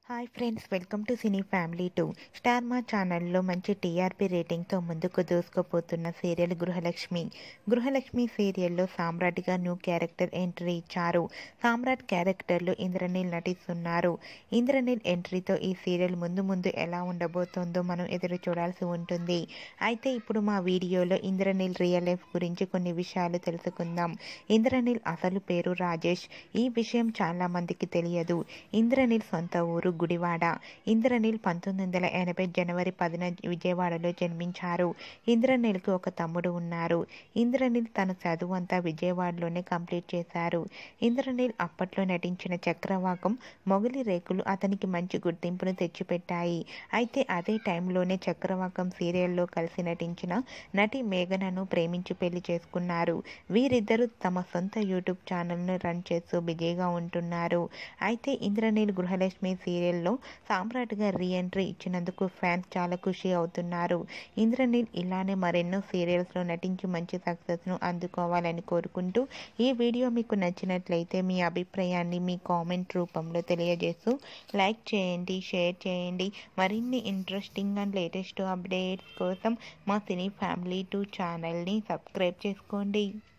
hi friends welcome to cine family two star మా ఛానల్లో మంచి టీఆర్పీ రేటింగ్తో ముందుకు దూసుకుపోతున్న సీరియల్ గృహలక్ష్మి గృహలక్ష్మి సీరియల్లో సామ్రాట్గా న్యూ క్యారెక్టర్ ఎంట్రీ ఇచ్చారు సామ్రాట్ క్యారెక్టర్లో ఇంద్రనీల్ నటిస్తున్నారు ఇంద్రనీల్ ఎంట్రీతో ఈ సీరియల్ ముందు ముందు ఎలా ఉండబోతోందో మనం ఎదురు చూడాల్సి ఉంటుంది అయితే ఇప్పుడు మా వీడియోలో ఇంద్రనీల్ రియల్ లైఫ్ గురించి కొన్ని విషయాలు తెలుసుకుందాం ఇంద్రనీల్ అసలు పేరు రాజేష్ ఈ విషయం చాలా మందికి తెలియదు ఇంద్రనీల్ సొంత ఊరు గుడివాడ ఇంద్రనీల్ పంతొమ్మిది వందల ఎనభై జనవరి పదిన విజయవాడలో జన్మించారు ఇంద్రనీల్కి ఒక తమ్ముడు ఉన్నారు ఇంద్రనీల్ తన చదువు అంతా విజయవాడలోనే కంప్లీట్ చేశారు ఇంద్రనీల్ అప్పట్లో నటించిన చక్రవాకం మొగలి రేకులు అతనికి మంచి గుర్తింపును తెచ్చిపెట్టాయి అయితే అదే టైంలోనే చక్రవాకం సీరియల్లో కలిసి నటించిన నటి మేఘనను ప్రేమించి పెళ్లి చేసుకున్నారు వీరిద్దరూ తమ సొంత యూట్యూబ్ ఛానల్ను రన్ చేస్తూ బిజీగా ఉంటున్నారు అయితే ఇంద్రనీల్ గృహలక్ష్మి సీరియల్లో సామ్రాట్గా రీఎంట్రీ ఇచ్చినందుకు ఫ్యాన్స్ చాలా ఖుషి అవుతున్నారు ఇంద్రనీల్ ఇలానే మరెన్నో సీరియల్స్లో నటించి మంచి సక్సెస్ను అందుకోవాలని కోరుకుంటూ ఈ వీడియో మీకు నచ్చినట్లయితే మీ అభిప్రాయాన్ని మీ కామెంట్ రూపంలో తెలియజేస్తూ లైక్ చేయండి షేర్ చేయండి మరిన్ని ఇంట్రెస్టింగ్ అండ్ లేటెస్ట్ అప్డేట్స్ కోసం మా సినీ ఫ్యామిలీ టూ ఛానల్ని సబ్స్క్రైబ్ చేసుకోండి